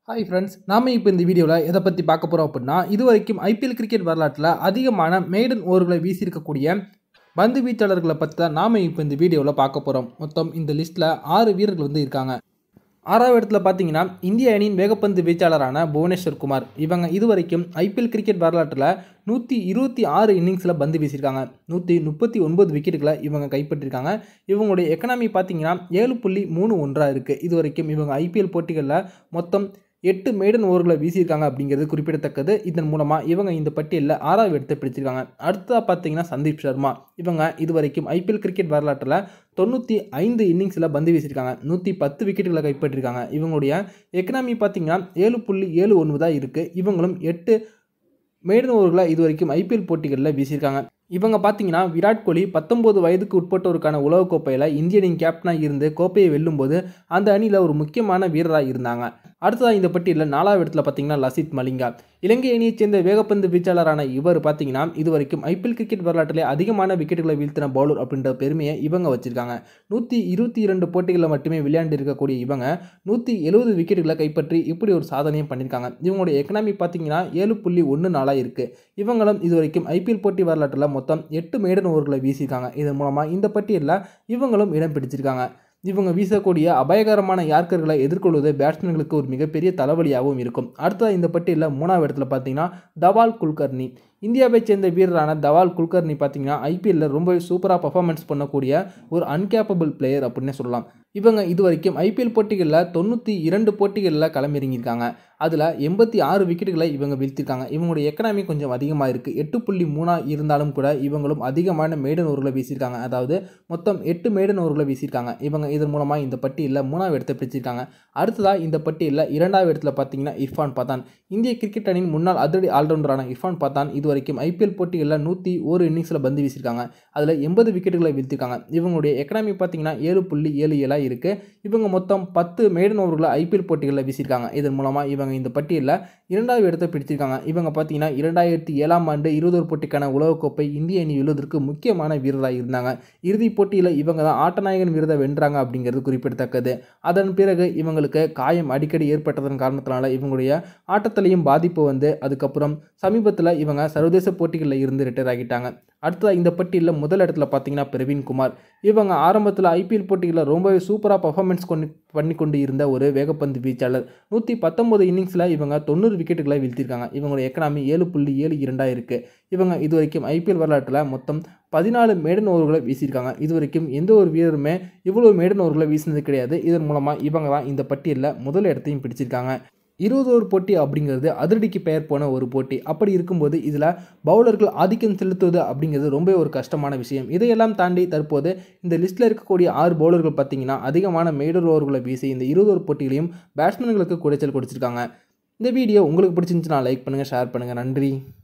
hi friends நாம இப்போ இந்த வீடியோவில் எதை பற்றி பார்க்க போகிறோம் அப்படின்னா இது வரைக்கும் ஐபிஎல் கிரிக்கெட் வரலாற்றில் அதிகமான மேடன் ஓவர்களை வீசியிருக்கக்கூடிய பந்து வீச்சாளர்களை பற்றி தான் நாம் இப்போ இந்த வீடியோவில் பார்க்க போகிறோம் மொத்தம் இந்த லிஸ்ட்டில் ஆறு வீரர்கள் வந்து இருக்காங்க ஆறாவது இடத்துல பார்த்தீங்கன்னா இந்திய அணியின் வேகப்பந்து வீச்சாளரான புவனேஸ்வர் குமார் இவங்க இதுவரைக்கும் ஐபிஎல் கிரிக்கெட் வரலாற்றில் நூற்றி இருபத்தி ஆறு இன்னிங்ஸில் பந்து வீசியிருக்காங்க நூற்றி முப்பத்தி ஒன்பது விக்கெட்டுகளை இவங்க கைப்பற்றிருக்காங்க இவங்களுடைய எக்கனாமி பார்த்தீங்கன்னா ஏழு புள்ளி மூணு ஒன்றாக இருக்குது இது வரைக்கும் இவங்க ஐபிஎல் போட்டிகளில் மொத்தம் எட்டு மேடன் ஓவர்களை வீசியிருக்காங்க அப்படிங்கிறது குறிப்பிடத்தக்கது இதன் மூலமாக இவங்க இந்த பட்டியலில் ஆறாவது இடத்தை பிடிச்சிருக்காங்க அடுத்ததாக பார்த்தீங்கன்னா சந்தீப் சர்மா இவங்க இதுவரைக்கும் ஐபிஎல் கிரிக்கெட் வரலாற்றில் தொண்ணூற்றி ஐந்து இன்னிங்ஸில் பந்து வீசியிருக்காங்க நூற்றி பத்து விக்கெட்டுகளை கைப்பற்றிருக்காங்க இவங்களுடைய எக்கனாமி பார்த்தீங்கன்னா ஏழு புள்ளி ஏழு ஒன்பதாக இருக்குது இவங்களும் எட்டு மேடன் ஓவர்களை இது வரைக்கும் ஐபிஎல் போட்டிகளில் வீசியிருக்காங்க இவங்க பார்த்தீங்கன்னா விராட் கோலி பத்தொம்போது வயதுக்கு உட்பட்டோருக்கான உலகக்கோப்பையில் இந்திய அணியின் கேப்டனாக இருந்து கோப்பையை வெல்லும்போது அந்த அணியில் ஒரு முக்கியமான வீரராக இருந்தாங்க அடுத்ததாக இந்த பட்டியலில் நாலாவது இடத்துல பார்த்தீங்கன்னா லசித் மலிங்கா இலங்கை அணியைச் சேர்ந்த வேகப்பந்து வீச்சாளரான இவர் பார்த்தீங்கன்னா இது வரைக்கும் ஐபிஎல் கிரிக்கெட் வரலாற்றிலே அதிகமான விக்கெட்டுகளை வீழ்த்தின பவுலர் அப்படின்ற பெருமையை இவங்க வச்சிருக்காங்க நூற்றி இருபத்தி இரண்டு போட்டிகளில் மட்டுமே விளையாண்டு இருக்கக்கூடிய இவங்க நூற்றி எழுபது விக்கெட்டுகளை கைப்பற்றி இப்படி ஒரு சாதனையும் பண்ணியிருக்காங்க இவங்களுடைய எக்கனாமி பார்த்தீங்கன்னா ஏழு புள்ளி ஒன்று நாளாக இருக்குது இவங்களும் இது வரைக்கும் ஐபிஎல் போட்டி வரலாற்றில் மொத்தம் எட்டு மேடன் ஓவர்களை வீசியிருக்காங்க இதன் மூலமாக இந்த பட்டியலில் இவங்களும் இடம் பிடிச்சிருக்காங்க இவங்க வீசக்கூடிய அபாயகரமான யார்க்கர்களை எதிர்கொள்வது பேட்ஸ்மேன்களுக்கு ஒரு மிகப்பெரிய தலைவலியாகவும் இருக்கும் அடுத்ததாக இந்த பட்டியலில் மூணாவது இடத்துல பார்த்தீங்கன்னா தவால் குல்கர்னி இந்தியாவை சேர்ந்த வீரரான தவால் குல்கர்னி பார்த்தீங்கன்னா ஐபிஎல்லில் ரொம்பவே சூப்பராக பர்ஃபார்மன்ஸ் பண்ணக்கூடிய ஒரு அன்கேப்பபிள் பிளேயர் அப்படின்னே சொல்லலாம் இவங்க இது வரைக்கும் ஐபிஎல் போட்டிகளில் தொண்ணூற்றி இரண்டு போட்டிகளில் களமிறங்கியிருக்காங்க அதில் எண்பத்தி ஆறு விக்கெட்டுகளை இவங்க வீழ்த்திருக்காங்க இவங்களுடைய எக்கனாமி கொஞ்சம் அதிகமாக இருக்குது எட்டு புள்ளி மூணாக இருந்தாலும் கூட இவங்களும் அதிகமான மேடன் ஓவர்களை வீசியிருக்காங்க அதாவது மொத்தம் எட்டு மேடன் ஓவர்களை வீசியிருக்காங்க இவங்க இதன் மூலமாக இந்த பட்டியலில் மூணாவது இடத்தை பிடிச்சிருக்காங்க அடுத்ததாக இந்த பட்டியலில் இரண்டாவது இடத்துல பார்த்தீங்கன்னா இர்ஃபான் பதான் இந்திய கிரிக்கெட் அணியின் முன்னாள் அதிரடி ஆல்ரவுண்டரான இர்ஃபான் பதான் இது வரைக்கும் ஐபிஎல் போட்டிகளில் நூற்றி ஒரு இன்னிங்ஸில் பந்து வீசியிருக்காங்க அதில் எண்பது விக்கெட்டுகளை வீழ்த்திருக்காங்க இவங்களுடைய எக்கனாமி பார்த்தீங்கன்னா ஏழு புள்ளி ஏழு ஏழாக இருக்குது இவங்க மொத்தம் பத்து மேடன் ஓவர்களை ஐபிஎல் போட்டிகளில் வீசியிருக்காங்க இதன் மூலமாக இவங்க இந்த பட்டியலில் இரண்டாவது இடத்தை பிடிச்சிருக்காங்க இவங்க பார்த்தீங்கன்னா இரண்டாயிரத்தி ஏழாம் ஆண்டு இருபதோரு போட்டிக்கான உலகக்கோப்பை இந்திய அணி வெல்வதற்கு முக்கியமான வீரராக இருந்தாங்க இறுதிப் போட்டியில் இவங்க தான் ஆட்டநாயகன் விருதை வென்றாங்க அப்படிங்கிறது குறிப்பிடத்தக்கது அதன் பிறகு இவங்களுக்கு காயம் அடிக்கடி ஏற்பட்டதன் காரணத்தினால இவங்களுடைய ஆட்டத்திலையும் பாதிப்பு வந்து அதுக்கப்புறம் சமீபத்தில் இவங்க சர்வதேச போட்டிகளில் இருந்து ரிட்டையர் ஆகிட்டாங்க அடுத்ததாக இந்த பட்டியலில் முதல் இடத்துல பார்த்தீங்கன்னா பிரவீன் குமார் இவங்க ஆரம்பத்தில் ஐபிஎல் போட்டிகளில் ரொம்பவே சூப்பராக பர்ஃபார்மன்ஸ் கொண்டு பண்ணி கொண்டு இருந்த ஒரு வேகப்பந்து வீச்சாளர் நூற்றி பத்தொம்பது இன்னிங்ஸில் இவங்க தொண்ணூறு விக்கெட்டுகளை வீழ்த்திருக்காங்க இவங்களோட எக்கனாமி ஏழு புள்ளி ஏழு இரண்டாக இருக்குது இவங்க இது வரைக்கும் ஐபிஎல் வரலாற்றில் மொத்தம் பதினாலு மேடன் ஓவர்களை வீசியிருக்காங்க இது வரைக்கும் எந்த ஒரு வீரருமே இவ்வளோ மேடன் ஓவர்களை வீசினது கிடையாது இதன் மூலமாக இவங்க தான் இந்த பட்டியலில் முதல் இடத்தையும் பிடிச்சிருக்காங்க இருபது ஓவர் போட்டி அப்படிங்கிறது அதிரடிக்கு பெயர் போன ஒரு போட்டி அப்படி இருக்கும்போது இதில் பவுலர்கள் ஆதிக்கம் செலுத்துவது அப்படிங்கிறது ரொம்ப ஒரு கஷ்டமான விஷயம் இதையெல்லாம் தாண்டி தற்போது இந்த லிஸ்ட்டில் இருக்கக்கூடிய ஆறு பவுலர்கள் பார்த்தீங்கன்னா அதிகமான மேடர் ஓவர்களை வீசி இந்த இருபது ஓவர் போட்டிகளையும் பேட்ஸ்மேன்களுக்கு குடைச்சல் கொடுத்துருக்காங்க இந்த வீடியோ உங்களுக்கு பிடிச்சிருந்துச்சுன்னா லைக் பண்ணுங்கள் ஷேர் பண்ணுங்கள் நன்றி